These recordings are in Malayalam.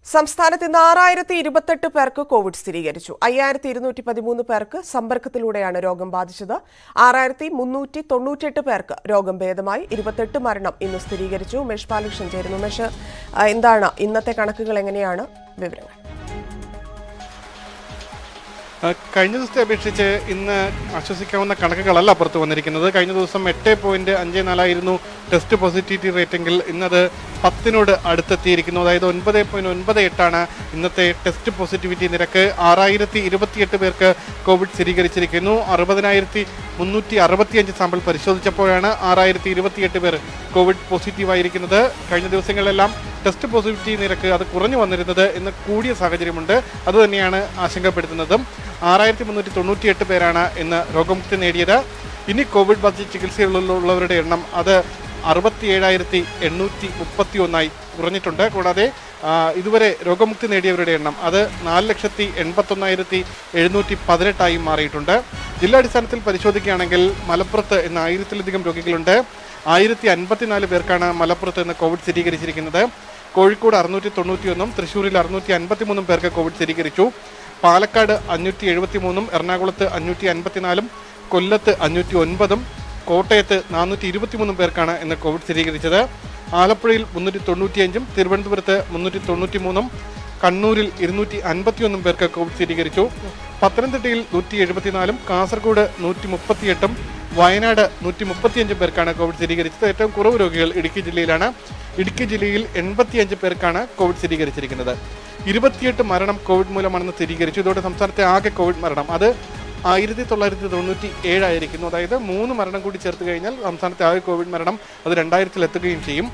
സംസ്ഥാനത്ത് ഇന്ന് ആറായിരത്തി ഇരുപത്തെട്ട് പേർക്ക് കോവിഡ് സ്ഥിരീകരിച്ചു അയ്യായിരത്തി ഇരുന്നൂറ്റി പതിമൂന്ന് പേർക്ക് സമ്പർക്കത്തിലൂടെയാണ് രോഗം ബാധിച്ചത് ആറായിരത്തി മുന്നൂറ്റി തൊണ്ണൂറ്റെട്ട് പേർക്ക് രോഗം ഭേദമായി ഇരുപത്തെട്ട് മരണം ഇന്ന് സ്ഥിരീകരിച്ചു ഉമേഷ് ബാലകൃഷ്ണൻ ചേരുന്നു ഉമേഷ് ആ, എന്താണ് ഇന്നത്തെ കണക്കുകൾ എങ്ങനെയാണ് വിവരങ്ങൾ ആ, കഴിഞ്ഞ ദിവസത്തെ അപേക്ഷിച്ച് ഇന്ന് ആശ്വസിക്കാവുന്ന കണക്കുകളല്ല പുറത്തു വന്നിരിക്കുന്നത് കഴിഞ്ഞ ദിവസം എട്ട് പോയിന്റ് അഞ്ച് നാലായിരുന്നു ടെസ്റ്റ് പോസിറ്റിവിറ്റി റേറ്റെങ്കിൽ ഇന്നത് പത്തിനോട് അടുത്തെത്തിയിരിക്കുന്നു അതായത് ഒൻപത് പോയിന്റ് ഒൻപത് എട്ടാണ് ഇന്നത്തെ ടെസ്റ്റ് പോസിറ്റിവിറ്റി നിരക്ക് ആറായിരത്തി ഇരുപത്തിയെട്ട് പേർക്ക് കോവിഡ് സ്ഥിരീകരിച്ചിരിക്കുന്നു അറുപതിനായിരത്തി മുന്നൂറ്റി അറുപത്തിയഞ്ച് സാമ്പിൾ പരിശോധിച്ചപ്പോഴാണ് ആറായിരത്തി ഇരുപത്തിയെട്ട് പേർ കോവിഡ് പോസിറ്റീവായിരിക്കുന്നത് കഴിഞ്ഞ ദിവസങ്ങളിലെല്ലാം ടെസ്റ്റ് പോസിറ്റിവിറ്റി നിരക്ക് അത് കുറഞ്ഞു വന്നിരുന്നത് ഇന്ന് കൂടിയ സാഹചര്യമുണ്ട് അതുതന്നെയാണ് ആശങ്കപ്പെടുത്തുന്നതും ആറായിരത്തി മുന്നൂറ്റി തൊണ്ണൂറ്റിയെട്ട് പേരാണ് ഇന്ന് രോഗമുക്തി നേടിയത് ഇനി കോവിഡ് ബാധിച്ച് ചികിത്സയിലുള്ളവരുടെ എണ്ണം അത് അറുപത്തി ഏഴായിരത്തി എണ്ണൂറ്റി മുപ്പത്തി ഒന്നായി കുറഞ്ഞിട്ടുണ്ട് കൂടാതെ ആ, ഇതുവരെ രോഗമുക്തി നേടിയവരുടെ എണ്ണം അത് നാല് ലക്ഷത്തി എൺപത്തൊന്നായിരത്തി എഴുന്നൂറ്റി പതിനെട്ടായി മാറിയിട്ടുണ്ട് ജില്ലാടിസ്ഥാനത്തിൽ പരിശോധിക്കുകയാണെങ്കിൽ മലപ്പുറത്ത് ഇന്ന് ആയിരത്തിലധികം രോഗികളുണ്ട് ആയിരത്തി അൻപത്തിനാല് പേർക്കാണ് മലപ്പുറത്ത് ഇന്ന് കോവിഡ് സ്ഥിരീകരിച്ചിരിക്കുന്നത് കോഴിക്കോട് അറുന്നൂറ്റി തൊണ്ണൂറ്റിയൊന്നും തൃശ്ശൂരിൽ അറുന്നൂറ്റി അൻപത്തിമൂന്നും പേർക്ക് കോവിഡ് സ്ഥിരീകരിച്ചു പാലക്കാട് അഞ്ഞൂറ്റി എഴുപത്തി മൂന്നും എറണാകുളത്ത് അഞ്ഞൂറ്റി അൻപത്തിനാലും കൊല്ലത്ത് അഞ്ഞൂറ്റി ഒൻപതും കോട്ടയത്ത് നാനൂറ്റി ഇരുപത്തിമൂന്നും പേർക്കാണ് ഇന്ന് കോവിഡ് സ്ഥിരീകരിച്ചത് ആലപ്പുഴയിൽ മുന്നൂറ്റി തൊണ്ണൂറ്റിയഞ്ചും തിരുവനന്തപുരത്ത് മുന്നൂറ്റി തൊണ്ണൂറ്റി മൂന്നും കണ്ണൂരിൽ ഇരുന്നൂറ്റി അൻപത്തിയൊന്നും പേർക്ക് കോവിഡ് സ്ഥിരീകരിച്ചു പത്തനംതിട്ടയിൽ നൂറ്റി എഴുപത്തിനാലും കാസർഗോഡ് നൂറ്റി മുപ്പത്തിയെട്ടും വയനാട് നൂറ്റി മുപ്പത്തിയഞ്ച് പേർക്കാണ് കോവിഡ് സ്ഥിരീകരിച്ചത് ഏറ്റവും കുറവ് രോഗികൾ ഇടുക്കി ജില്ലയിലാണ് ഇടുക്കി ജില്ലയിൽ എൺപത്തിയഞ്ച് പേർക്കാണ് കോവിഡ് സ്ഥിരീകരിച്ചിരിക്കുന്നത് ഇരുപത്തിയെട്ട് മരണം കോവിഡ് മൂലമാണെന്ന് സ്ഥിരീകരിച്ചു ഇതോടെ സംസ്ഥാനത്തെ ആകെ കോവിഡ് മരണം അത് ആയിരത്തി തൊള്ളായിരത്തി തൊണ്ണൂറ്റി ഏഴായിരിക്കുന്നു അതായത് മൂന്ന് മരണം കൂടി ചേർത്ത് കഴിഞ്ഞാൽ സംസ്ഥാനത്തെ ആകെ കോവിഡ് മരണം അത് രണ്ടായിരത്തിൽ എത്തുകയും ചെയ്യും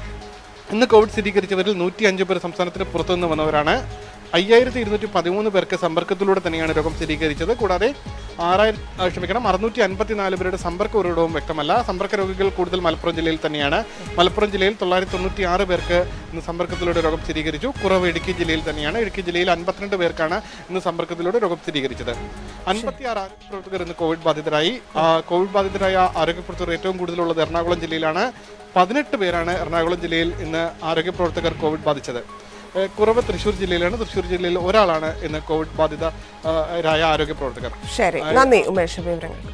ഇന്ന് കോവിഡ് സ്ഥിരീകരിച്ചവരിൽ നൂറ്റി അഞ്ച് പേർ സംസ്ഥാനത്തിന് പുറത്തുനിന്ന് വന്നവരാണ് അയ്യായിരത്തി ഇരുന്നൂറ്റി പതിമൂന്ന് പേർക്ക് സമ്പർക്കത്തിലൂടെ തന്നെയാണ് രോഗം സ്ഥിരീകരിച്ചത് കൂടാതെ ആറായിരം ആ, ക്ഷമിക്കണം അറുന്നൂറ്റി അൻപത്തിനാല് പേരുടെ സമ്പർക്ക ഉറവിടവും വ്യക്തമല്ല സമ്പർക്ക രോഗികൾ കൂടുതൽ മലപ്പുറം ജില്ലയിൽ തന്നെയാണ് മലപ്പുറം ജില്ലയിൽ തൊള്ളായിരത്തി തൊണ്ണൂറ്റി ആറ് പേർക്ക് ഇന്ന് സമ്പർക്കത്തിലൂടെ രോഗം സ്ഥിരീകരിച്ചു കുറവ് ഇടുക്കി ജില്ലയിൽ തന്നെയാണ് ഇടുക്കി ജില്ലയിൽ അൻപത്തിരണ്ട് പേർക്കാണ് ഇന്ന് സമ്പർക്കത്തിലൂടെ രോഗം സ്ഥിരീകരിച്ചത് അൻപത്തിയാറ് ആരോഗ്യ പ്രവർത്തകർ ഇന്ന് കോവിഡ് ബാധിതരായി ആ, കോവിഡ് ബാധിതരായ ആരോഗ്യ പ്രവർത്തകർ ഏറ്റവും കൂടുതലുള്ളത് എറണാകുളം ജില്ലയിലാണ് പതിനെട്ട് പേരാണ് എറണാകുളം ജില്ലയിൽ ഇന്ന് ആരോഗ്യ പ്രവർത്തകർ കോവിഡ് ബാധിച്ചത് ഏഹ് കുറവ് തൃശ്ശൂർ ജില്ലയിലാണ് തൃശ്ശൂർ ജില്ലയിൽ ഒരാളാണ് ഇന്ന് കോവിഡ് ബാധിതരായ ആരോഗ്യ പ്രവർത്തകർ ശരി നന്ദി ഉമേഷ് വിവരങ്ങൾ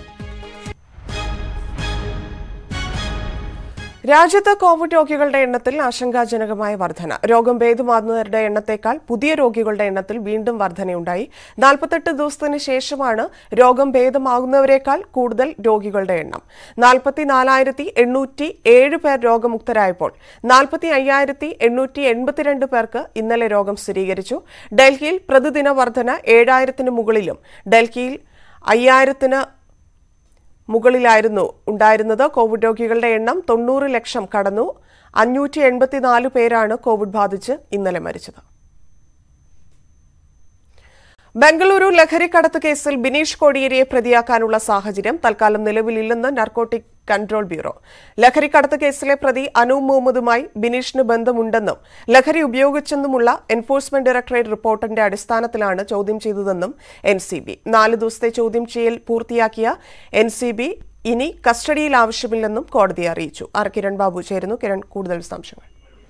രാജ്യത്ത് കോവിഡ് രോഗികളുടെ എണ്ണത്തിൽ ആശങ്കാജനകമായ വർധന രോഗം ഭേദമാകുന്നവരുടെ എണ്ണത്തേക്കാൾ പുതിയ രോഗികളുടെ എണ്ണത്തിൽ വീണ്ടും വർധനയുണ്ടായി നാൽപ്പത്തെട്ട് ദിവസത്തിന് ശേഷമാണ് രോഗം ഭേദമാകുന്നവരെക്കാൾ കൂടുതൽ രോഗികളുടെ എണ്ണം നാൽപ്പത്തിനാലായിരത്തി എണ്ണൂറ്റി ഏഴ് പേർ രോഗമുക്തരായപ്പോൾ നാൽപ്പത്തി അയ്യായിരത്തി എണ്ണൂറ്റി എൺപത്തിരണ്ട് പേർക്ക് ഇന്നലെ രോഗം സ്ഥിരീകരിച്ചു ഡൽഹിയിൽ പ്രതിദിന വർധന ഏഴായിരത്തിന് മുകളിലും ഡൽഹിയിൽ അയ്യായിരത്തിന് മുകളിലായിരുന്നു ഉണ്ടായിരുന്നത് കോവിഡ് രോഗികളുടെ എണ്ണം തൊണ്ണൂറ് ലക്ഷം കടന്നു അഞ്ഞൂറ്റി എൺപത്തിനാല് പേരാണ് കോവിഡ് ബാധിച്ച് ഇന്നലെ മരിച്ചത് ബംഗളൂരു ലഹരിക്കടത്ത് കേസിൽ ബിനീഷ് കോടിയേരിയെ പ്രതിയാക്കാനുള്ള സാഹചര്യം തൽക്കാലം നിലവിലില്ലെന്ന് നാർക്കോട്ടിക് കൺട്രോൾ ബ്യൂറോ ലഹരിക്കടത്ത് കേസിലെ പ്രതി അനൂപ് മുഹമ്മദുമായി ബിനീഷിന് ബന്ധമുണ്ടെന്നും ലഹരി ഉപയോഗിച്ചെന്നുമുള്ള എൻഫോഴ്സ്മെന്റ് ഡയറക്ടറേറ്റ് റിപ്പോർട്ടിന്റെ അടിസ്ഥാനത്തിലാണ് ചോദ്യം ചെയ്തതെന്നും എൻ സി ബി നാല് ദിവസത്തെ ചോദ്യം ചെയ്യൽ പൂർത്തിയാക്കിയ എൻ സി ബി ഇനി കസ്റ്റഡിയിൽ ആവശ്യമില്ലെന്നും കോടതിയെ അറിയിച്ചു ആർ കിരൺ ബാബു ചേരുന്നു കിരൺ കൂടുതൽ വിശദാംശങ്ങൾ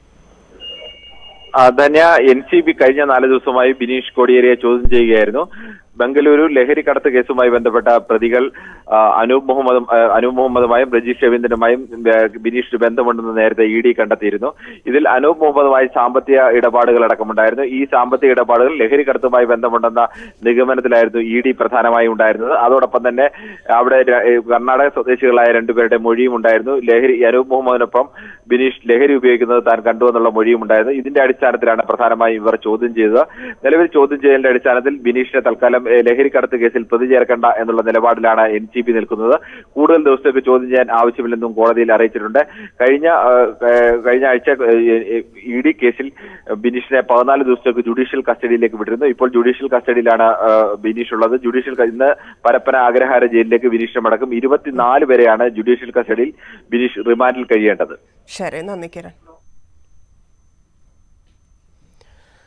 ആ, ധന്യ എൻ സി ബി കഴിഞ്ഞ നാല് ദിവസമായി ബിനീഷ് കോടിയേരിയെ ചോദ്യം ചെയ്യുകയായിരുന്നു ബംഗളൂരു ലഹരി കടത്ത് കേസുമായി ബന്ധപ്പെട്ട പ്രതികൾ ആ, അനൂപ് മുഹമ്മദും ആ, അനൂപ് മുഹമ്മദുമായും രജീഷ് രവീന്ദ്രനുമായും ആ, ബിനീഷിന് ബന്ധമുണ്ടെന്ന് നേരത്തെ ഇ ഡി കണ്ടെത്തിയിരുന്നു ഇതിൽ അനൂപ് മുഹമ്മദുമായി സാമ്പത്തിക ഇടപാടുകൾ അടക്കമുണ്ടായിരുന്നു ഈ സാമ്പത്തിക ഇടപാടുകൾ ലഹരി കടത്തുമായി ബന്ധമുണ്ടെന്ന നിഗമനത്തിലായിരുന്നു ഇ ഡി പ്രധാനമായും ഉണ്ടായിരുന്നത് അതോടൊപ്പം തന്നെ അവിടെ ര- ഏ, കർണാടക സ്വദേശികളായ രണ്ടുപേരുടെ മൊഴിയും ഉണ്ടായിരുന്നു ലഹരി അനൂപ് മുഹമ്മദിനൊപ്പം ബിനീഷ് ലഹരി ഉപയോഗിക്കുന്നത് താൻ കണ്ടു എന്നുള്ള മൊഴിയും ഉണ്ടായിരുന്നു ഇതിന്റെ അടിസ്ഥാനത്തിലാണ് പ്രധാനമായും ഇവർ ചോദ്യം ചെയ്തത് നിലവിൽ ചോദ്യം ചെയ്യലിന്റെ അടിസ്ഥാനത്തിൽ ബിനീഷിനെ തൽക്കാലം ഏ, ലഹരി കടത്ത് കേസിൽ പ്രതി ചേർക്കേണ്ട എന്നുള്ള നിലപാടിലാണ് എൻ സി പി നിൽക്കുന്നത് കൂടുതൽ ദിവസത്തേക്ക് ചോദ്യം ചെയ്യാൻ ആവശ്യമില്ലെന്നും കോടതിയിൽ അറിയിച്ചിട്ടുണ്ട് കഴിഞ്ഞ ആ, ഏ, കഴിഞ്ഞ ആഴ്ച ഇ ഡി കേസിൽ ബിനീഷിനെ പതിനാല് ദിവസത്തേക്ക് ജുഡീഷ്യൽ കസ്റ്റഡിയിലേക്ക് വിട്ടിരുന്നു ഇപ്പോൾ ജുഡീഷ്യൽ കസ്റ്റഡിയിലാണ് ആ, ബിനീഷ് ഉള്ളത് ജുഡീഷ്യൽ ക- ഇന്ന് പരപ്പന അഗ്രഹാര ജയിലിലേക്ക് ബിനീഷിനെ മടക്കും ഇരുപത്തിനാല് വരെയാണ് ജുഡീഷ്യൽ കസ്റ്റഡിയിൽ ബിനീഷ് റിമാൻഡിൽ കഴിയേണ്ടത് ശരി നന്ദി കിരൺ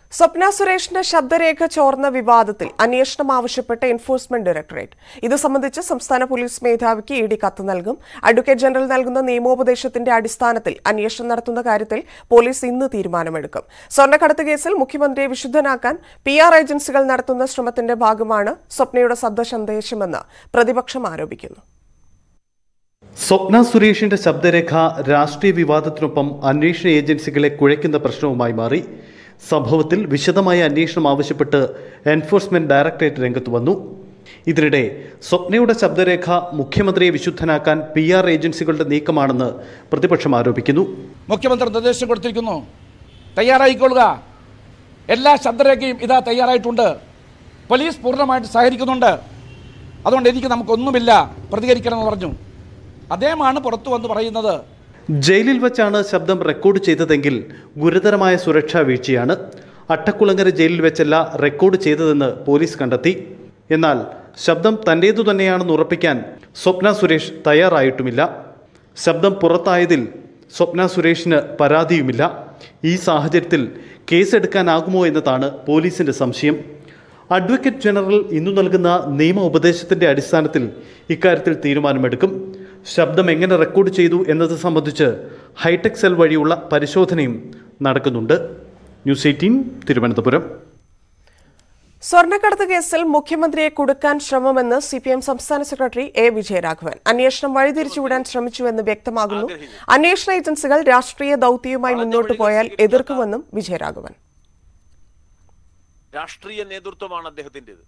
സ്വപ്ന സുരേഷിന്റെ ശബ്ദരേഖ ചോർന്ന വിവാദത്തിൽ അന്വേഷണം ആവശ്യപ്പെട്ട് എൻഫോഴ്സ്മെന്റ് ഡയറക്ടറേറ്റ് ഇത് സംബന്ധിച്ച് സംസ്ഥാന പോലീസ് മേധാവിക്ക് ഇ ഡി കത്ത് നൽകും അഡ്വക്കേറ്റ് ജനറൽ നൽകുന്ന നിയമോപദേശത്തിന്റെ അടിസ്ഥാനത്തിൽ അന്വേഷണം നടത്തുന്ന കാര്യത്തിൽ പോലീസ് ഇന്ന് തീരുമാനമെടുക്കും സ്വർണ്ണക്കടത്ത് കേസിൽ മുഖ്യമന്ത്രിയെ വിശുദ്ധനാക്കാൻ പി ആർ ഏജൻസികൾ നടത്തുന്ന ശ്രമത്തിന്റെ ഭാഗമാണ് സ്വപ്നയുടെ ശബ്ദ സന്ദേശമെന്ന് പ്രതിപക്ഷം ആരോപിക്കുന്നു സ്വപ്ന സുരേഷിന്റെ ശബ്ദരേഖ രാഷ്ട്രീയ വിവാദത്തിനൊപ്പം അന്വേഷണ ഏജൻസികളെ കുഴയ്ക്കുന്ന പ്രശ്നവുമായി മാറി സംഭവത്തിൽ വിശദമായ അന്വേഷണം ആവശ്യപ്പെട്ട് എൻഫോഴ്സ്മെന്റ് ഡയറക്ടറേറ്റ് രംഗത്ത് വന്നു ഇതിനിടെ സ്വപ്നയുടെ ശബ്ദരേഖ മുഖ്യമന്ത്രിയെ വിശുദ്ധനാക്കാൻ പി ആർ ഏജൻസികളുടെ നീക്കമാണെന്ന് പ്രതിപക്ഷം ആരോപിക്കുന്നു മുഖ്യമന്ത്രി നിർദ്ദേശം കൊടുത്തിരിക്കുന്നു തയ്യാറായിക്കൊള്ളുക എല്ലാ ശബ്ദരേഖയും ഇതാ തയ്യാറായിട്ടുണ്ട് പോലീസ് പൂർണ്ണമായിട്ട് സഹകരിക്കുന്നുണ്ട് അതുകൊണ്ട് എനിക്ക് നമുക്കൊന്നുമില്ല പ്രതികരിക്കണമെന്ന് പറഞ്ഞു അദ്ദേഹമാണ് പുറത്തു വന്ന് പറയുന്നത് ജയിലിൽ വച്ചാണ് ശബ്ദം റെക്കോർഡ് ചെയ്തതെങ്കിൽ ഗുരുതരമായ സുരക്ഷാ വീഴ്ചയാണ് അട്ടക്കുളങ്ങര ജയിലിൽ വെച്ചല്ല റെക്കോർഡ് ചെയ്തതെന്ന് പോലീസ് കണ്ടെത്തി എന്നാൽ ശബ്ദം തൻ്റേതു തന്നെയാണെന്ന് ഉറപ്പിക്കാൻ സ്വപ്ന സുരേഷ് തയ്യാറായിട്ടുമില്ല ശബ്ദം പുറത്തായതിൽ സ്വപ്ന സുരേഷിന് പരാതിയുമില്ല ഈ സാഹചര്യത്തിൽ കേസെടുക്കാനാകുമോ എന്നതാണ് പോലീസിന്റെ സംശയം അഡ്വക്കേറ്റ് ജനറൽ ഇന്നു നൽകുന്ന നിയമ ഉപദേശത്തിന്റെ അടിസ്ഥാനത്തിൽ ഇക്കാര്യത്തിൽ തീരുമാനമെടുക്കും ശബ്ദം എങ്ങനെ റെക്കോർഡ് ചെയ്തു എന്നത് സംബന്ധിച്ച് ഹൈടെക് സെൽ വഴിയുള്ള പരിശോധനയും നടക്കുന്നുണ്ട് ന്യൂസ് എയ്റ്റീൻ തിരുവനന്തപുരം സ്വർണ്ണക്കടത്ത് കേസിൽ മുഖ്യമന്ത്രിയെ കുടുക്കാൻ ശ്രമമെന്ന് സി പി എം സംസ്ഥാന സെക്രട്ടറി എ വിജയരാഘവൻ അന്വേഷണം വഴിതിരിച്ചുവിടാൻ ശ്രമിച്ചുവെന്ന് വ്യക്തമാകുന്നു അന്വേഷണ ഏജൻസികൾ രാഷ്ട്രീയ ദൌത്യവുമായി മുന്നോട്ട് പോയാൽ എതിർക്കുമെന്നും വിജയരാഘവൻ രാഷ്ട്രീയ നേതൃത്വമാണ് അദ്ദേഹത്തിൻ്റെത്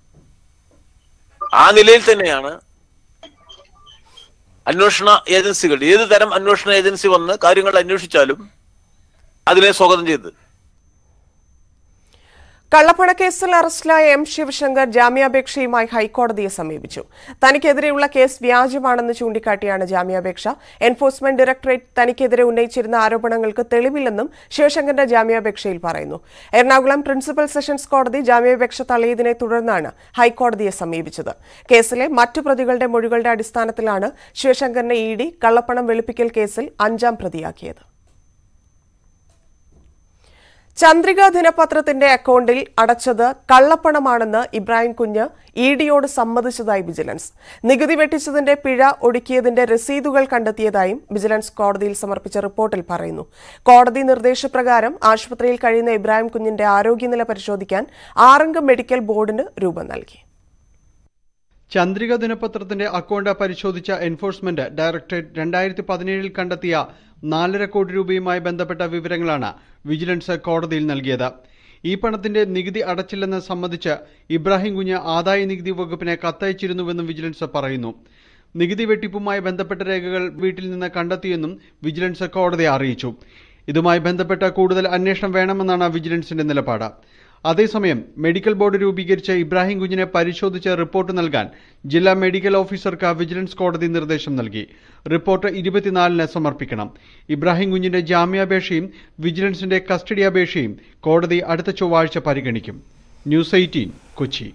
ആ നിലയിൽ തന്നെയാണ് അന്വേഷണ ഏജൻസികൾ ഏത് തരം അന്വേഷണ ഏജൻസി വന്ന് കാര്യങ്ങൾ അന്വേഷിച്ചാലും അതിനെ സ്വാഗതം ചെയ്ത് കള്ളപ്പണക്കേസിൽ അറസ്റ്റിലായ എം ശിവശങ്കർ ജാമ്യാപേക്ഷയുമായി ഹൈക്കോടതിയെ സമീപിച്ചു തനിക്കെതിരെയുള്ള കേസ് വ്യാജമാണെന്ന് ചൂണ്ടിക്കാട്ടിയാണ് ജാമ്യാപേക്ഷ എൻഫോഴ്സ്മെന്റ് ഡയറക്ടറേറ്റ് തനിക്കെതിരെ ഉന്നയിച്ചിരുന്ന ആരോപണങ്ങൾക്ക് തെളിവില്ലെന്നും ശിവശങ്കറിന്റെ ജാമ്യാപേക്ഷയിൽ പറയുന്നു എറണാകുളം പ്രിൻസിപ്പൽ സെഷൻസ് കോടതി ജാമ്യാപേക്ഷ തള്ളിയതിനെ തുടർന്നാണ് ഹൈക്കോടതിയെ സമീപിച്ചത് കേസിലെ മറ്റു പ്രതികളുടെ മൊഴികളുടെ അടിസ്ഥാനത്തിലാണ് ശിവശങ്കറിനെ ഇ ഡി കള്ളപ്പണം വെളുപ്പിക്കൽ കേസിൽ അഞ്ചാം പ്രതിയാക്കിയത് ചന്ദ്രിക ദിനപത്രത്തിന്റെ അക്കൗണ്ടിൽ അടച്ചത് കള്ളപ്പണമാണെന്ന് ഇബ്രാഹിം കുഞ്ഞ് ഇ ഡിയോട് സമ്മതിച്ചതായി വിജിലൻസ് നികുതി വെട്ടിച്ചതിന്റെ പിഴ ഒടുക്കിയതിന്റെ രസീതുകൾ കണ്ടെത്തിയതായും വിജിലൻസ് കോടതിയിൽ സമർപ്പിച്ച റിപ്പോർട്ടിൽ പറയുന്നു കോടതി നിർദ്ദേശപ്രകാരം ആശുപത്രിയിൽ കഴിയുന്ന ഇബ്രാഹിം കുഞ്ഞിന്റെ ആരോഗ്യനില പരിശോധിക്കാൻ ആറംഗ മെഡിക്കൽ ബോർഡിന് രൂപം നൽകി ചന്ദ്രിക ദിനപത്രത്തിന്റെ അക്കൗണ്ട് പരിശോധിച്ച എൻഫോഴ്സ്മെന്റ് ഡയറക്ടറേറ്റ് രണ്ടായിരത്തി പതിനേഴിൽ കണ്ടെത്തിയ നാലര കോടി രൂപയുമായി ബന്ധപ്പെട്ട വിവരങ്ങളാണ് വിജിലൻസ് കോടതിയിൽ നൽകിയത് ഈ പണത്തിന്റെ നികുതി അടച്ചില്ലെന്ന് സംബന്ധിച്ച് ഇബ്രാഹിം കുഞ്ഞ് ആദായ നികുതി വകുപ്പിനെ കത്തയച്ചിരുന്നുവെന്നും വിജിലൻസ് പറയുന്നു നികുതി വെട്ടിപ്പുമായി ബന്ധപ്പെട്ട രേഖകൾ വീട്ടിൽ നിന്ന് കണ്ടെത്തിയെന്നും വിജിലൻസ് കോടതിയെ അറിയിച്ചു ഇതുമായി ബന്ധപ്പെട്ട കൂടുതൽ അന്വേഷണം വേണമെന്നാണ് വിജിലൻസിന്റെ നിലപാട് അതേസമയം മെഡിക്കൽ ബോർഡ് രൂപീകരിച്ച ഇബ്രാഹിം കുഞ്ഞിനെ പരിശോധിച്ച് റിപ്പോർട്ട് നൽകാൻ ജില്ലാ മെഡിക്കൽ ഓഫീസർക്ക് വിജിലൻസ് കോടതി നിർദ്ദേശം നൽകി റിപ്പോർട്ട് ഇരുപത്തിനാലിന് സമർപ്പിക്കണം ഇബ്രാഹിം കുഞ്ഞിന്റെ ജാമ്യാപേക്ഷയും വിജിലൻസിന്റെ കസ്റ്റഡി അപേക്ഷയും കോടതി അടുത്ത ചൊവ്വാഴ്ച പരിഗണിക്കും ന്യൂസ് എയ്റ്റീൻ കൊച്ചി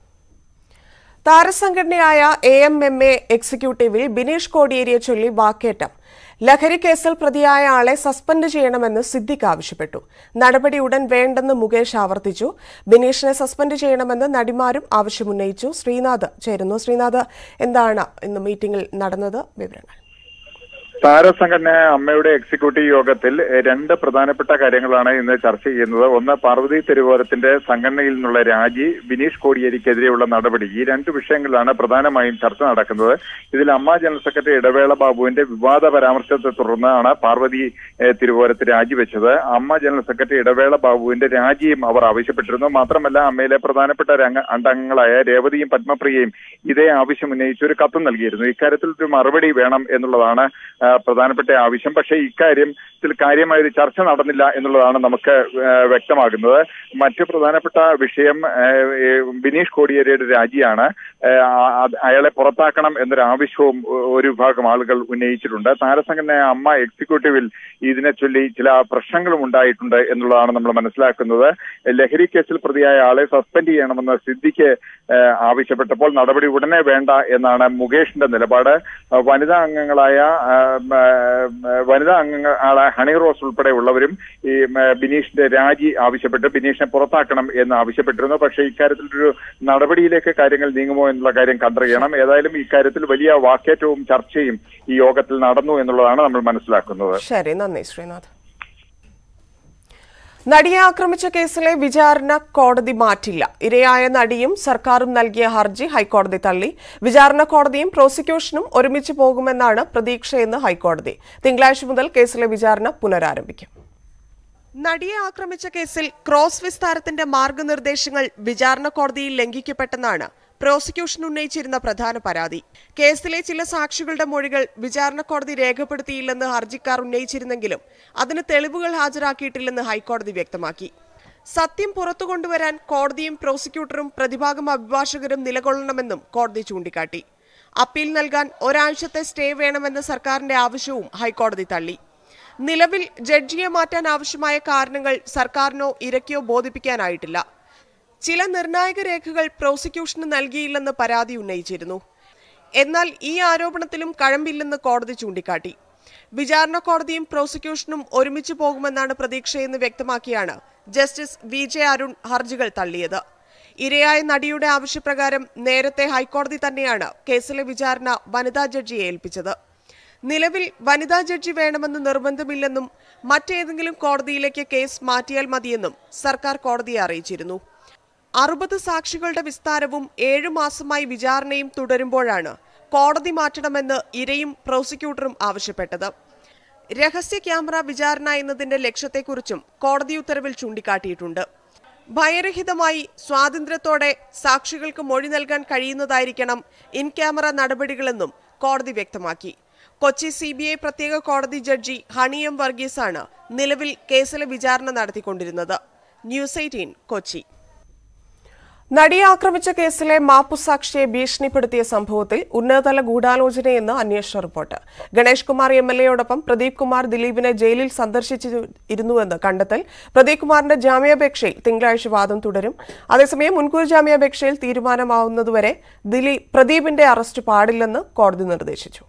താരസംഘടനയായ എ എം എം എ എക്സിക്യൂട്ടീവിൽ ബിനീഷ് കോടിയേരിയെ ചൊല്ലി വാക്കേറ്റം ലഹരി കേസിൽ പ്രതിയായ ആളെ സസ്പെൻഡ് ചെയ്യണമെന്ന് സിദ്ദിഖ് ആവശ്യപ്പെട്ടു നടപടി ഉടൻ വേണ്ടെന്ന് മുകേഷ് ആവർത്തിച്ചു ബിനീഷിനെ സസ്പെൻഡ് ചെയ്യണമെന്ന് നടിമാരും ആവശ്യമുന്നയിച്ചു ശ്രീനാഥ് ചേരുന്നു ശ്രീനാഥ് എന്താണ് ഇന്ന് മീറ്റിംഗിൽ നടന്നത് വിവരങ്ങൾ താരസംഘടന അമ്മയുടെ എക്സിക്യൂട്ടീവ് യോഗത്തിൽ രണ്ട് പ്രധാനപ്പെട്ട കാര്യങ്ങളാണ് ഇന്ന് ചർച്ച ചെയ്യുന്നത് ഒന്ന് പാർവതി തിരുവോരത്തിന്റെ സംഘടനയിൽ നിന്നുള്ള രാജി ബിനീഷ് കോടിയേരിക്കെതിരെയുള്ള നടപടി ഈ രണ്ട് വിഷയങ്ങളിലാണ് പ്രധാനമായും ചർച്ച നടക്കുന്നത് ഇതിൽ അമ്മ ജനറൽ സെക്രട്ടറി ഇടവേള ബാബുവിന്റെ വിവാദ പരാമർശത്തെ തുടർന്നാണ് പാർവതി ഏഹ്, തിരുവോരത്ത് രാജിവെച്ചത് അമ്മ ജനറൽ സെക്രട്ടറി ഇടവേള ബാബുവിന്റെ രാജിയും അവർ ആവശ്യപ്പെട്ടിരുന്നു മാത്രമല്ല അമ്മയിലെ പ്രധാനപ്പെട്ട രംഗ അംഗങ്ങളായ രേവതിയും പത്മപ്രിയയും ഇതേ ആവശ്യം ഉന്നയിച്ച് ഒരു കത്തും നൽകിയിരുന്നു ഇക്കാര്യത്തിൽ ഒരു മറുപടി വേണം എന്നുള്ളതാണ് ആ, പ്രധാനപ്പെട്ട ആവശ്യം പക്ഷേ ഇക്കാര്യത്തിൽ കാര്യമായ ഒരു ചർച്ച നടന്നില്ല എന്നുള്ളതാണ് നമുക്ക് ആ, വ്യക്തമാകുന്നത് മറ്റു പ്രധാനപ്പെട്ട വിഷയം ആ, ഏ, ബിനീഷ് കോടിയേരിയുടെ രാജിയാണ് ആ, അത് അയാളെ പുറത്താക്കണം എന്നൊരു ആവശ്യവും ഒ- ഒരു വിഭാഗം ആളുകൾ ഉന്നയിച്ചിട്ടുണ്ട് താരസംഘടന അമ്മ എക്സിക്യൂട്ടീവിൽ ഇതിനെ ചൊല്ലി ചില പ്രശ്നങ്ങളും ഉണ്ടായിട്ടുണ്ട് എന്നുള്ളതാണ് നമ്മൾ മനസ്സിലാക്കുന്നത് ലഹരി കേസിൽ പ്രതിയായ ആളെ സസ്പെൻഡ് ചെയ്യണമെന്ന് സിദ്ദിഖ് ആ, ആവശ്യപ്പെട്ടപ്പോൾ നടപടി ഉടനെ വേണ്ട എന്നാണ് മുകേഷിന്റെ നിലപാട് ആ, വനിതാ അംഗങ്ങളായ ആ, ഉം, ഉം, വനിതാ അംഗങ്ങൾ ആളെ ഹണി റോസ് ഉൾപ്പെടെ ഉള്ളവരും ഈ ഉം, ബിനീഷിന്റെ രാജി ആവശ്യപ്പെട്ട് ബിനീഷിനെ പുറത്താക്കണം എന്ന് ആവശ്യപ്പെട്ടിരുന്നു പക്ഷേ ഇക്കാര്യത്തിലൊരു നടപടിയിലേക്ക് കാര്യങ്ങൾ നീങ്ങുമോ എന്നുള്ള കാര്യം കണ്ടറിയണം ഏതായാലും ഇക്കാര്യത്തിൽ വലിയ വാക്കേറ്റവും ചർച്ചയും ഈ യോഗത്തിൽ നടന്നു എന്നുള്ളതാണ് നമ്മൾ മനസ്സിലാക്കുന്നത് ശരി നന്ദി ശ്രീനാഥ് നടിയെ ആക്രമിച്ച കേസിലെ വിചാരണ കോടതി മാറ്റില്ല ഇരയായ നടിയും സർക്കാരും നൽകിയ ഹർജി ഹൈക്കോടതി തള്ളി വിചാരണ കോടതിയും പ്രോസിക്യൂഷനും ഒരുമിച്ച് പോകുമെന്നാണ് പ്രതീക്ഷയെന്ന് ഹൈക്കോടതി തിങ്കളാഴ്ച മുതൽ കേസിലെ വിചാരണ പുനരാരംഭിക്കും നടിയെ ആക്രമിച്ച കേസിൽ ക്രോസ് വിസ്താരത്തിന്റെ മാർഗനിർദ്ദേശങ്ങൾ വിചാരണ കോടതിയിൽ ലംഘിക്കപ്പെട്ടെന്നാണ് പ്രോസിക്യൂഷൻ ഉന്നയിച്ചിരുന്ന പ്രധാന പരാതി കേസിലെ ചില സാക്ഷികളുടെ മൊഴികൾ വിചാരണ കോടതി രേഖപ്പെടുത്തിയില്ലെന്ന് ഹർജിക്കാർ ഉന്നയിച്ചിരുന്നെങ്കിലും അതിന് തെളിവുകൾ ഹാജരാക്കിയിട്ടില്ലെന്ന് ഹൈക്കോടതി വ്യക്തമാക്കി സത്യം പുറത്തു കൊണ്ടുവരാൻ കോടതിയും പ്രോസിക്യൂട്ടറും പ്രതിഭാഗം അഭിഭാഷകരും നിലകൊള്ളണമെന്നും കോടതി ചൂണ്ടിക്കാട്ടി അപ്പീൽ നൽകാൻ ഒരാഴ്ചത്തെ സ്റ്റേ വേണമെന്ന സർക്കാരിന്റെ ആവശ്യവും ഹൈക്കോടതി തള്ളി നിലവിൽ ജഡ്ജിയെ മാറ്റാൻ ആവശ്യമായ കാരണങ്ങൾ സർക്കാരിനോ ഇരയ്ക്കോ ബോധിപ്പിക്കാനായിട്ടില്ല ചില നിർണായക രേഖകൾ പ്രോസിക്യൂഷന് നൽകിയില്ലെന്ന് പരാതി ഉന്നയിച്ചിരുന്നു എന്നാൽ ഈ ആരോപണത്തിലും കഴമ്പില്ലെന്ന് കോടതി ചൂണ്ടിക്കാട്ടി വിചാരണ കോടതിയും പ്രോസിക്യൂഷനും ഒരുമിച്ച് പോകുമെന്നാണ് പ്രതീക്ഷയെന്ന് വ്യക്തമാക്കിയാണ് ജസ്റ്റിസ് വി ജെ അരുൺ ഹർജികൾ തള്ളിയത് ഇരയായ നടിയുടെ ആവശ്യപ്രകാരം നേരത്തെ ഹൈക്കോടതി തന്നെയാണ് കേസിലെ വിചാരണ വനിതാ ജഡ്ജിയെ ഏൽപ്പിച്ചത് നിലവിൽ വനിതാ ജഡ്ജി വേണമെന്ന് നിർബന്ധമില്ലെന്നും മറ്റേതെങ്കിലും കോടതിയിലേക്ക് കേസ് മാറ്റിയാൽ മതിയെന്നും സർക്കാർ കോടതിയെ അറിയിച്ചിരുന്നു അറുപത് സാക്ഷികളുടെ വിസ്താരവും ഏഴു മാസമായി വിചാരണയും തുടരുമ്പോഴാണ് കോടതി മാറ്റണമെന്ന് ഇരയും പ്രോസിക്യൂട്ടറും ആവശ്യപ്പെട്ടത് രഹസ്യ ക്യാമറ വിചാരണ എന്നതിന്റെ ലക്ഷ്യത്തെക്കുറിച്ചും കോടതി ഉത്തരവിൽ ചൂണ്ടിക്കാട്ടിയിട്ടുണ്ട് ഭയരഹിതമായി സ്വാതന്ത്ര്യത്തോടെ സാക്ഷികൾക്ക് മൊഴി നൽകാൻ കഴിയുന്നതായിരിക്കണം ഇൻ ക്യാമറ നടപടികളെന്നും കോടതി വ്യക്തമാക്കി കൊച്ചി സി ബി ഐ പ്രത്യേക കോടതി ജഡ്ജി ഹണി എം വർഗീസാണ് നിലവിൽ കേസിലെ വിചാരണ നടത്തിക്കൊണ്ടിരുന്നത് ന്യൂസ് എയ്റ്റീൻ കൊച്ചി നടിയെ ആക്രമിച്ച കേസിലെ മാപ്പുസാക്ഷിയെ ഭീഷണിപ്പെടുത്തിയ സംഭവത്തിൽ ഉന്നതതല ഗൂഢാലോചനയെന്ന് അന്വേഷണ report Ganesh Kumar M L എയോടൊപ്പം പ്രദീപ് കുമാർ ദിലീപിനെ ജയിലിൽ സന്ദർശിച്ചിരുന്നുവെന്ന് കണ്ടെത്തൽ പ്രദീപ് കുമാറിന്റെ ജാമ്യാപേക്ഷയിൽ തിങ്കളാഴ്ച വാദം തുടരും അതേസമയം മുൻകൂർ ജാമ്യാപേക്ഷയിൽ തീരുമാനമാവുന്നതുവരെ ദിലീപ് പ്രദീപിന്റെ അറസ്റ്റ് പാടില്ലെന്ന് കോടതി നിർദ്ദേശിച്ചു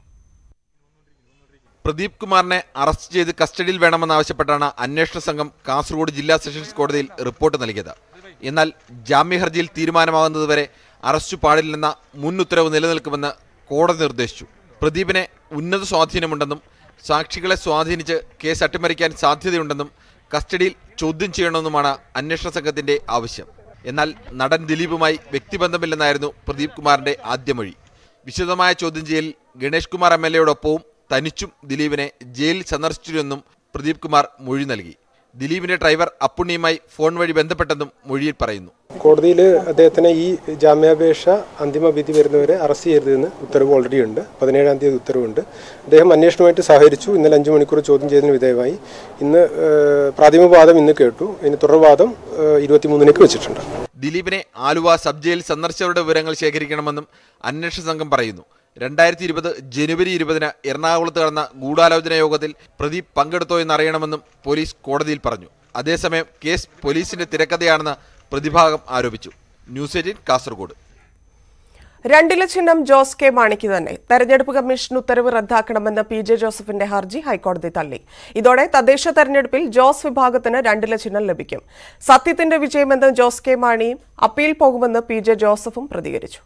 പ്രദീപ് കുമാറിനെ അറസ്റ്റ് ചെയ്ത് കസ്റ്റഡിയിൽ വേണമെന്നാവശ്യപ്പെട്ടാണ് അന്വേഷണ സംഘം കാസർഗോഡ് ജില്ലാ സെഷൻസ് കോടതിയിൽ റിപ്പോർട്ട് നൽകിയത് എന്നാൽ ജാമ്യഹർജിയിൽ തീരുമാനമാകുന്നതുവരെ അറസ്റ്റ് പാടില്ലെന്ന മുൻ ഉത്തരവ് നിലനിൽക്കുമെന്ന് കോടതി നിർദ്ദേശിച്ചു പ്രദീപിനെ ഉന്നത സ്വാധീനമുണ്ടെന്നും സാക്ഷികളെ സ്വാധീനിച്ച് കേസ് അട്ടിമറിക്കാൻ സാധ്യതയുണ്ടെന്നും കസ്റ്റഡിയിൽ ചോദ്യം ചെയ്യണമെന്നുമാണ് അന്വേഷണ സംഘത്തിന്റെ ആവശ്യം എന്നാൽ നടൻ ദിലീപുമായി വ്യക്തിബന്ധമില്ലെന്നായിരുന്നു പ്രദീപ് കുമാറിന്റെ ആദ്യ മൊഴി വിശദമായ ചോദ്യം ചെയ്യൽ ഗണേഷ് കുമാർ എം എൽ എയോടൊപ്പവും തനിച്ചും ദിലീപിനെ ജയിലിൽ സന്ദർശിച്ചിരുന്നെന്നും പ്രദീപ് കുമാർ മൊഴി നൽകി ദിലീപിന്റെ ഡ്രൈവർ അപ്പുണ്ണിയുമായി ഫോൺ വഴി ബന്ധപ്പെട്ടെന്നും മൊഴിയിൽ പറയുന്നു കോടതിയിൽ അദ്ദേഹത്തിന് ഈ ജാമ്യാപേക്ഷ അന്തിമ വിധി വരുന്നവരെ അറസ്റ്റ് ചെയ്യരുതെന്ന് ഉത്തരവ് ഓൾറെഡി ഉണ്ട് പതിനേഴാം തീയതി ഉത്തരവുണ്ട് അദ്ദേഹം അന്വേഷണവുമായിട്ട് സഹകരിച്ചു ഇന്നലെ അഞ്ചു മണിക്കൂർ ചോദ്യം ചെയ്തതിന് വിധേയമായി ഇന്ന് ഏഹ്, പ്രാഥമികവാദം ഇന്ന് കേട്ടു ഇനി തുടർവാദം ഏഹ്, ഇരുപത്തിമൂന്നിലേക്ക് വെച്ചിട്ടുണ്ട് ദിലീപിനെ ആലുവ സബ് ജയിൽ സന്ദർശകരുടെ വിവരങ്ങൾ ശേഖരിക്കണമെന്നും അന്വേഷണ സംഘം പറയുന്നു രണ്ടായിരത്തി ഇരുപത് ജനുവരി ഇരുപതിന് എറണാകുളത്ത് നടന്ന ഗൂഢാലോചന യോഗത്തിൽ പ്രദീപ് പങ്കെടുത്തോ എന്നറിയണമെന്നും പോലീസ് കോടതിയിൽ പറഞ്ഞു അതേസമയം കേസ് പോലീസിന്റെ തിരക്കഥയാണെന്ന് പ്രതിഭാഗം ആരോപിച്ചു ന്യൂസ് എയ്റ്റീൻ കാസർഗോഡ് രണ്ടില ചിഹ്നം ജോസ് കെ മാണിക്ക് തന്നെ തെരഞ്ഞെടുപ്പ് കമ്മീഷൻ ഉത്തരവ് റദ്ദാക്കണമെന്ന പി ജെ ജോസഫിന്റെ ഹർജി ഹൈക്കോടതി തള്ളി ഇതോടെ തദ്ദേശ തെരഞ്ഞെടുപ്പിൽ ജോസ് വിഭാഗത്തിന് രണ്ടില ചിഹ്നം ലഭിക്കും സത്യത്തിന്റെ വിജയമെന്ന് ജോസ് കെ മാണിയും അപ്പീൽ പോകുമെന്ന് പി ജെ ജോസഫും പ്രതികരിച്ചു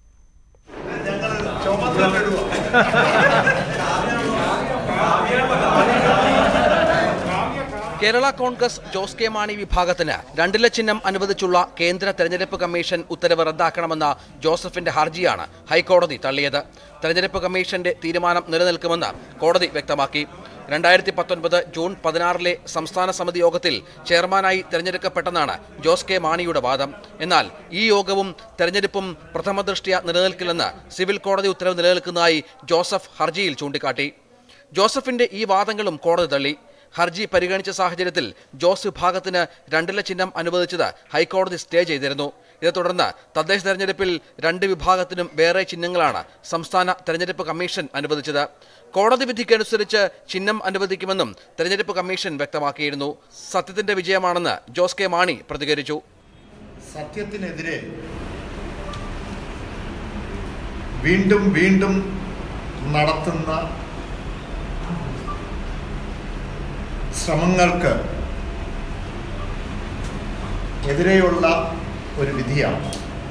കേരള കോൺഗ്രസ് ജോസ് കെ മാണി വിഭാഗത്തിന് രണ്ടില ചിഹ്നം അനുവദിച്ചുള്ള കേന്ദ്ര തെരഞ്ഞെടുപ്പ് കമ്മീഷൻ ഉത്തരവ് റദ്ദാക്കണമെന്ന ജോസഫിന്റെ ഹർജിയാണ് ഹൈക്കോടതി തള്ളിയത് തെരഞ്ഞെടുപ്പ് കമ്മീഷന്റെ തീരുമാനം നിലനിൽക്കുമെന്ന് കോടതി വ്യക്തമാക്കി രണ്ടായിരത്തി പത്തൊൻപത് ജൂൺ പതിനാറിലെ സംസ്ഥാന സമിതി യോഗത്തിൽ ചെയർമാനായി തെരഞ്ഞെടുക്കപ്പെട്ടെന്നാണ് ജോസ് കെ മാണിയുടെ വാദം എന്നാൽ ഈ യോഗവും തെരഞ്ഞെടുപ്പും പ്രഥമദൃഷ്ട്യ നിലനിൽക്കില്ലെന്ന് സിവിൽ കോടതി ഉത്തരവ് നിലനിൽക്കുന്നതായി ജോസഫ് ഹർജിയിൽ ചൂണ്ടിക്കാട്ടി ജോസഫിന്റെ ഈ വാദങ്ങളും കോടതി തള്ളി ഹർജി പരിഗണിച്ച സാഹചര്യത്തിൽ ജോസ് വിഭാഗത്തിന് രണ്ടില ചിഹ്നം അനുവദിച്ചത് ഹൈക്കോടതി സ്റ്റേ ചെയ്തിരുന്നു ഇതേ തുടർന്ന് തദ്ദേശ തെരഞ്ഞെടുപ്പിൽ രണ്ട് വിഭാഗത്തിനും വേറെ ചിഹ്നങ്ങളാണ് സംസ്ഥാന തെരഞ്ഞെടുപ്പ് കമ്മീഷൻ അനുവദിച്ചത് കോടതി വിധിക്കനുസരിച്ച് ചിഹ്നം അനുവദിക്കുമെന്നും തെരഞ്ഞെടുപ്പ് കമ്മീഷൻ വ്യക്തമാക്കിയിരുന്നു സത്യത്തിന്റെ വിജയമാണെന്ന് ജോസ് കെ മാണി പ്രതികരിച്ചു സത്യത്തിനെതിരെ വീണ്ടും വീണ്ടും നടത്തുന്ന ശ്രമങ്ങൾക്ക് എതിരെയുള്ള ഒരു വിധിയാണ്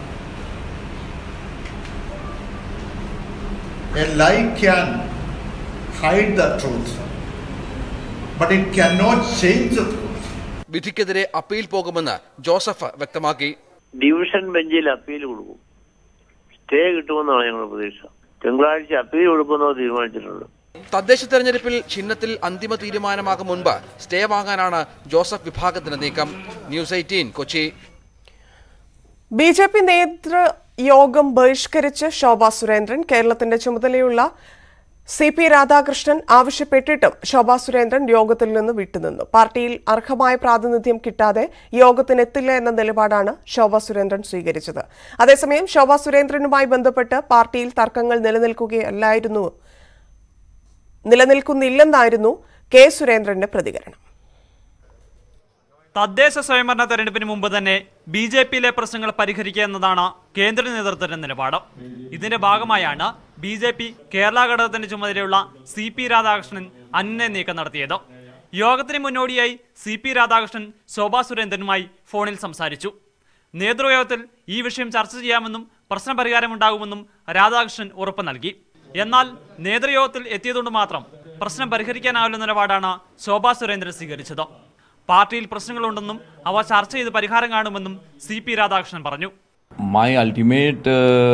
a lie can hide the truth but it can not change the truth വിധിക്കെതിരെ അപ്പീൽ പോകുമെന്ന് ജോസഫ് വ്യക്തമാക്കി ഡിവിഷൻ ബെഞ്ചിൽ അപ്പീൽ കൊടുക്കും സ്റ്റേ കിട്ടുമെന്നാണ് ഞങ്ങളുടെ പ്രതീക്ഷ തിങ്കളാഴ്ച അപ്പീൽ കൊടുക്കുമെന്ന് തീരുമാനിച്ചിട്ടുണ്ട് തദ്ദേശ തെരഞ്ഞെടുപ്പിൽ ചിഹ്നത്തിൽ അന്തിമ തീരുമാനമാകും മുൻപ് സ്റ്റേ വാങ്ങാനാണ് ജോസഫ് വിഭാഗത്തിന്റെ നീക്കം news eighteen Kochi B J P നേതൃയോഗം ബഹിഷ്കരിച്ച് ശോഭാ സുരേന്ദ്രൻ കേരളത്തിന്റെ ചുമതലയുള്ള സി പി രാധാകൃഷ്ണൻ ആവശ്യപ്പെട്ടിട്ടും ശോഭാ സുരേന്ദ്രൻ യോഗത്തിൽ നിന്ന് വിട്ടുനിന്നു പാർട്ടിയിൽ അർഹമായ പ്രാതിനിധ്യം കിട്ടാതെ യോഗത്തിനെത്തില്ല എന്ന നിലപാടാണ് ശോഭാ സുരേന്ദ്രൻ സ്വീകരിച്ചത് അതേസമയം ശോഭാ സുരേന്ദ്രനുമായി ബന്ധപ്പെട്ട് പാർട്ടിയിൽ തർക്കങ്ങൾ നിലനിൽക്കുകയല്ലായിരുന്നു നിലനിൽക്കുന്നില്ലെന്നായിരുന്നു കെ സുരേന്ദ്രന്റെ പ്രതികരണം തദ്ദേശ സ്വയംഭരണ തെരഞ്ഞെടുപ്പിന് മുമ്പ് തന്നെ ബി ജെ പിയിലെ പ്രശ്നങ്ങൾ പരിഹരിക്കുക എന്നതാണ് കേന്ദ്ര നേതൃത്വത്തിന്റെ നിലപാട് ഇതിന്റെ ഭാഗമായാണ് ബി ജെ പി കേരള ഘടകത്തിന്റെ ചുമതലയുള്ള സി പി രാധാകൃഷ്ണൻ അന്യ നീക്കം നടത്തിയത് യോഗത്തിന് മുന്നോടിയായി സി പി രാധാകൃഷ്ണൻ ശോഭാ സുരേന്ദ്രനുമായി ഫോണിൽ സംസാരിച്ചു നേതൃയോഗത്തിൽ ഈ വിഷയം ചർച്ച ചെയ്യാമെന്നും പ്രശ്നപരിഹാരമുണ്ടാകുമെന്നും രാധാകൃഷ്ണൻ ഉറപ്പ് നൽകി എന്നാൽ നേതൃയോഗത്തിൽ എത്തിയതുകൊണ്ട് മാത്രം പ്രശ്നം പരിഹരിക്കാനാവില്ല നിലപാടാണ് ശോഭാ സുരേന്ദ്രൻ സ്വീകരിച്ചത് പാർട്ടിയിൽ പ്രശ്നങ്ങളുണ്ടെന്നും അവ ചർച്ച ചെയ്ത് പരിഹാരം കാണുമെന്നും സി പി രാധാകൃഷ്ണൻ പറഞ്ഞു my ultimate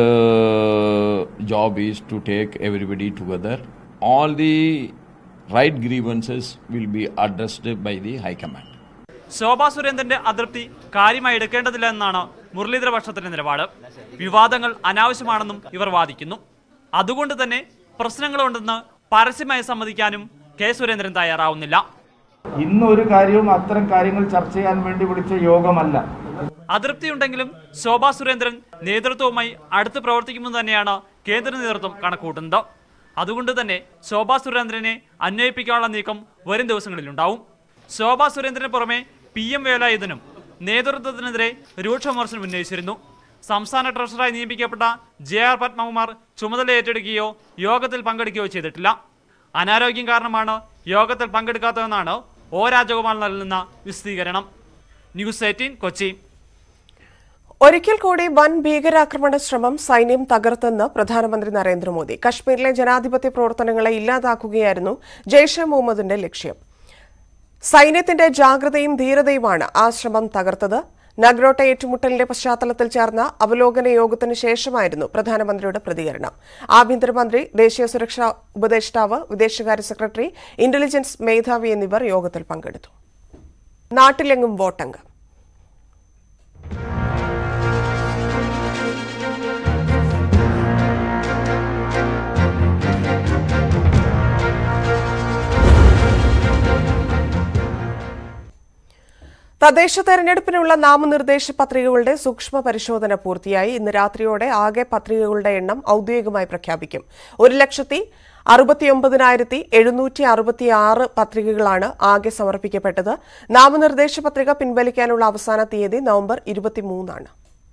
uh, job is to take everybody together. All the right grievances will be addressed by the High Command. Shobha സുരേന്ദ്രന്റെ അതൃപ്തി കാര്യമായി എടുക്കേണ്ടതില്ല എന്നാണ് മുരളീധര പക്ഷത്തിന്റെ നിലപാട് വിവാദങ്ങൾ അനാവശ്യമാണെന്നും ഇവർ വാദിക്കുന്നു അതുകൊണ്ട് തന്നെ പ്രശ്നങ്ങളുണ്ടെന്ന് പരസ്യമായി സമ്മതിക്കാനും കെ സുരേന്ദ്രൻ തയ്യാറാവുന്നില്ല ഇന്ന് ഒരു കാര്യവും അത്തരം കാര്യങ്ങൾ ചർച്ച ചെയ്യാൻ വേണ്ടി വിളിച്ച യോഗമല്ല അതൃപ്തിയുണ്ടെങ്കിലും ശോഭാ സുരേന്ദ്രൻ നേതൃത്വവുമായി അടുത്ത് പ്രവർത്തിക്കുമെന്ന് തന്നെയാണ് കേന്ദ്ര നേതൃത്വം കണക്കൂട്ടുന്നത് അതുകൊണ്ട് തന്നെ ശോഭാ സുരേന്ദ്രനെ അന്വയിപ്പിക്കാനുള്ള നീക്കം വരും ദിവസങ്ങളിലുണ്ടാവും ശോഭാ സുരേന്ദ്രന് പുറമെ പി എം വേലായുധനും നേതൃത്വത്തിനെതിരെ രൂക്ഷ വിമർശനം ഉന്നയിച്ചിരുന്നു സംസ്ഥാന ട്രഷററായി നിയമിക്കപ്പെട്ട ജെ ആർ പത്മകുമാർ ചുമതല ഏറ്റെടുക്കുകയോ യോഗത്തിൽ പങ്കെടുക്കുകയോ ചെയ്തിട്ടില്ല അനാരോഗ്യം കാരണമാണ് യോഗത്തിൽ പങ്കെടുക്കാത്തതെന്നാണ് ഒ രാജഗോപാൽ നൽകുന്ന വിശദീകരണം ന്യൂസ് എയ്റ്റീൻ കൊച്ചി ഒരിക്കൽ കൂടി വൻ ഭീകരാക്രമണ ശ്രമം സൈന്യം തകർത്തെന്ന് പ്രധാനമന്ത്രി നരേന്ദ്രമോദി കശ്മീരിലെ ജനാധിപത്യ പ്രവർത്തനങ്ങളെ ഇല്ലാതാക്കുകയായിരുന്നു ജെയ്ഷെ മുഹമ്മദിന്റെ ലക്ഷ്യം സൈന്യത്തിന്റെ ജാഗ്രതയും ധീരതയുമാണ് ആ ശ്രമം തകർത്തത് നഗ്രോട്ട ഏറ്റുമുട്ടലിന്റെ പശ്ചാത്തലത്തിൽ ചേർന്ന അവലോകന യോഗത്തിന് ശേഷമായിരുന്നു പ്രധാനമന്ത്രിയുടെ പ്രതികരണം ആഭ്യന്തരമന്ത്രി ദേശീയ സുരക്ഷാ ഉപദേഷ്ടാവ് വിദേശകാര്യ സെക്രട്ടറി ഇന്റലിജൻസ് മേധാവി എന്നിവർ യോഗത്തിൽ പങ്കെടുത്തു നാട്ടിലെങ്ങും വോട്ടംഗം തദ്ദേശ തെരഞ്ഞെടുപ്പിനുള്ള നാമനിർദ്ദേശ പത്രികകളുടെ സൂക്ഷ്മ പരിശോധന പൂർത്തിയായി ഇന്ന് രാത്രിയോടെ ആകെ പത്രികകളുടെ എണ്ണം ഔദ്യോഗികമായി പ്രഖ്യാപിക്കും ഒരു ലക്ഷത്തി അറുപത്തിയൊമ്പതിനായിരത്തി എഴുന്നൂറ്റി അറുപത്തിയാറ് പത്രികകളാണ് ആകെ സമർപ്പിക്കപ്പെട്ടത് നാമനിർദ്ദേശ പത്രിക പിൻവലിക്കാനുള്ള അവസാന തീയതി നവംബർ ഇരുപത്തിമൂന്നാണ്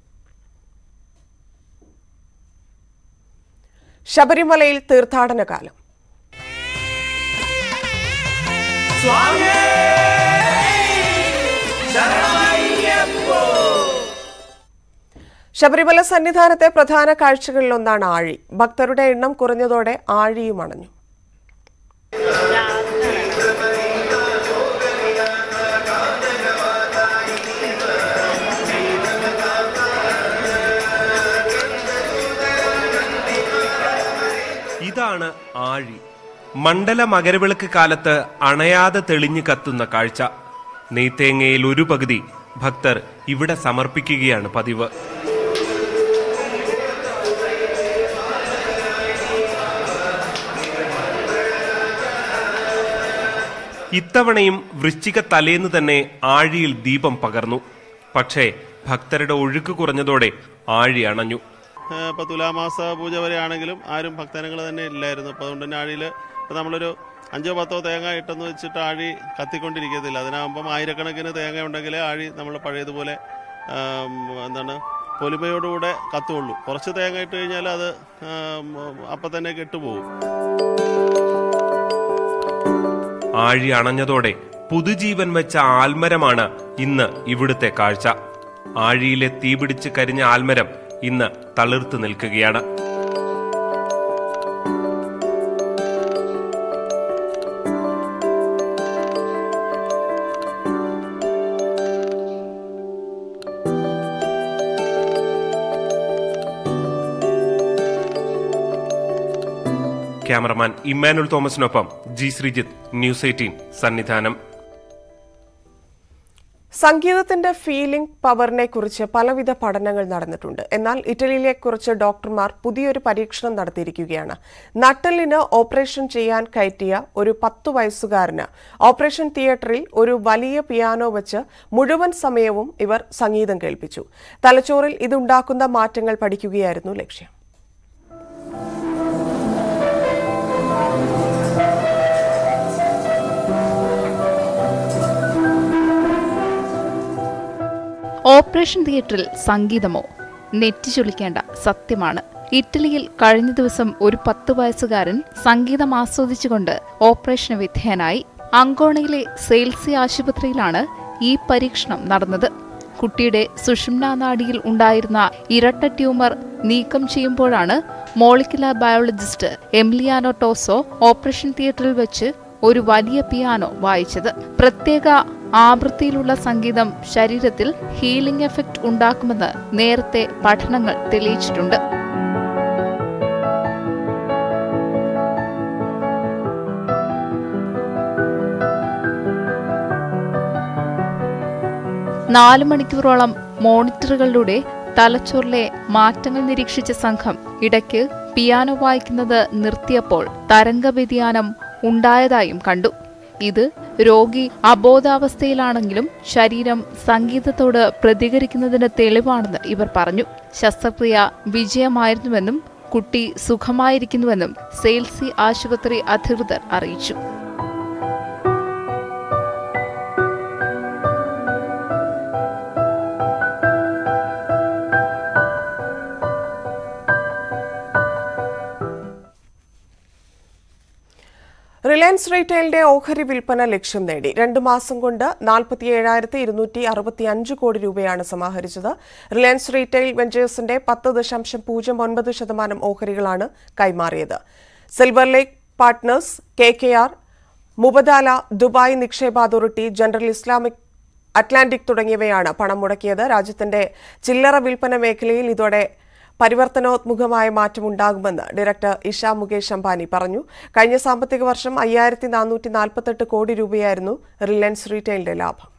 ശബരിമലയിൽ തീർത്ഥാടന കാലം ശബരിമല സന്നിധാനത്തെ പ്രധാന കാഴ്ചകളിലൊന്നാണ് ആഴി ഭക്തരുടെ എണ്ണം കുറഞ്ഞതോടെ ആഴിയും അണഞ്ഞു ഇതാണ് ആഴി മണ്ഡല മകരവിളക്ക് കാലത്ത് അണയാതെ തെളിഞ്ഞു കത്തുന്ന കാഴ്ച നെയ്ത്തേങ്ങയിൽ ഒരു പകുതി ഭക്തർ ഇവിടെ സമർപ്പിക്കുകയാണ് പതിവ് ഇത്തവണയും വൃശ്ചിക തലേന്ന് തന്നെ ആഴിയിൽ ദീപം പകർന്നു പക്ഷേ ഭക്തരുടെ ഒഴുക്ക് കുറഞ്ഞതോടെ ആഴി അണഞ്ഞു ഇപ്പോൾ തുലാമാസ പൂജ വരെ ആണെങ്കിലും ആരും ഭക്തജനങ്ങൾ തന്നെ ഇല്ലായിരുന്നു അപ്പോൾ അതുകൊണ്ട് തന്നെ ആഴിയിൽ ഇപ്പോൾ നമ്മളൊരു അഞ്ചോ പത്തോ തേങ്ങ ഇട്ടെന്ന് വെച്ചിട്ട് ആഴി കത്തിക്കൊണ്ടിരിക്കത്തില്ല അതിനാകുമ്പം ആയിരക്കണക്കിന് തേങ്ങ ഉണ്ടെങ്കിൽ ആഴി നമ്മൾ പഴയതുപോലെ ആം, എന്താണ് പൊലിമയോടുകൂടെ കത്തുള്ളൂ കുറച്ച് തേങ്ങ ഇട്ട് കഴിഞ്ഞാൽ അത് ആം, അപ്പം തന്നെ കെട്ടുപോകും ആഴി അണഞ്ഞതോടെ പുതുജീവൻ വെച്ച ആൽമരമാണ് ഇന്ന് ഇവിടുത്തെ കാഴ്ച ആഴിയിലെ തീപിടിച്ച് കരിഞ്ഞ ആൽമരം ഇന്ന് തളിർത്തു നിൽക്കുകയാണ് ക്യാമറമാൻ ഇമ്മാനുൽ തോമസിനൊപ്പം G Sreejith news eighteen Sannidhanam സംഗീതത്തിന്റെ ഫീലിംഗ് പവറിനെ കുറിച്ച് പലവിധ പഠനങ്ങൾ നടന്നിട്ടുണ്ട് എന്നാൽ ഇറ്റലിയിലെ കുറിച്ച് ഡോക്ടർമാർ പുതിയൊരു പരീക്ഷണം നടത്തിയിരിക്കുകയാണ് നട്ടലിന് ഓപ്പറേഷൻ ചെയ്യാൻ കയറ്റിയ ഒരു പത്തു വയസ്സുകാരന് ഓപ്പറേഷൻ തിയേറ്ററിൽ ഒരു വലിയ പിയാനോ വെച്ച് മുഴുവൻ സമയവും ഇവർ സംഗീതം കേൾപ്പിച്ചു തലച്ചോറിൽ ഇതുണ്ടാക്കുന്ന മാറ്റങ്ങൾ പഠിക്കുകയായിരുന്നു ലക്ഷ്യം ഓപ്പറേഷൻ തിയേറ്ററിൽ സംഗീതമോ നെറ്റി ചൊലിക്കേണ്ട സത്യമാണ് ഇറ്റലിയിൽ കഴിഞ്ഞ ദിവസം ഒരു പത്ത് വയസ്സുകാരൻ സംഗീതം ആസ്വദിച്ചുകൊണ്ട് ഓപ്പറേഷന് വിധേയനായി അങ്കോണയിലെ സെയിൽസി ആശുപത്രിയിലാണ് ഈ പരീക്ഷണം നടന്നത് കുട്ടിയുടെ സുഷുമ്നാ നാഡിയിൽ ഉണ്ടായിരുന്ന ഇരട്ട ട്യൂമർ നീക്കം ചെയ്യുമ്പോഴാണ് molecular biologist Emiliano Toso operation തിയേറ്ററിൽ വെച്ച് ഒരു വലിയ പിയാനോ വായിച്ചത് പ്രത്യേക ആവൃത്തിയിലുള്ള സംഗീതം ശരീരത്തിൽ ഹീലിംഗ് എഫക്റ്റ് ഉണ്ടാക്കുമെന്ന് നേരത്തെ പഠനങ്ങൾ തെളിയിച്ചിട്ടുണ്ട് നാല് മണിക്കൂറോളം മോണിറ്ററുകളിലൂടെ തലച്ചോറിലെ മാറ്റങ്ങൾ നിരീക്ഷിച്ച സംഘം ഇടയ്ക്ക് പിയാനോ വായിക്കുന്നത് നിർത്തിയപ്പോൾ തരംഗ വ്യതിയാനം ഉണ്ടായതായും കണ്ടു ഇത് രോഗി അബോധാവസ്ഥയിലാണെങ്കിലും ശരീരം സംഗീതത്തോട് പ്രതികരിക്കുന്നതിന് തെളിവാണെന്ന് ഇവർ പറഞ്ഞു ശസ്ത്രക്രിയ വിജയമായിരുന്നുവെന്നും കുട്ടി സുഖമായിരിക്കുന്നുവെന്നും സെയിൽസി ആശുപത്രി അധികൃതർ അറിയിച്ചു റിലയൻസ് റീറ്റെയിലിന്റെ ഓഹരി വിൽപ്പന ലക്ഷ്യം നേടി രണ്ടു മാസം കൊണ്ട് നാൽപ്പത്തി ഏഴായിരത്തി ഇരുന്നൂറ്റി അറുപത്തി അഞ്ച് കോടി രൂപയാണ് സമാഹരിച്ചത് റിലയൻസ് റീറ്റെയിൽ വെഞ്ചേഴ്സിന്റെ പത്ത് ദശാംശം പൂജ്യം ഒൻപത് ശതമാനം ഓഹരികളാണ് കൈമാറിയത് silver lake partners K K R Mubadala Dubai നിക്ഷേപ അതോറിറ്റി ജനറൽ ഇസ്ലാമിക് അറ്റ്ലാന്റിക് തുടങ്ങിയവയാണ് പണം മുടക്കിയത് രാജ്യത്തിന്റെ ചില്ലറ വിൽപ്പന മേഖലയിൽ ഇതോടെ പരിവർത്തനോത്മുഖമായ മാറ്റമുണ്ടാകുമെന്ന് ഡയറക്ടർ ഇഷ മുകേഷ് അംബാനി പറഞ്ഞു കഴിഞ്ഞ സാമ്പത്തിക വർഷം അയ്യായിരത്തി നാനൂറ്റി നാൽപ്പത്തെട്ട് കോടി രൂപയായിരുന്നു റിലയൻസ് റീറ്റെയിലിന്റെ ലാഭം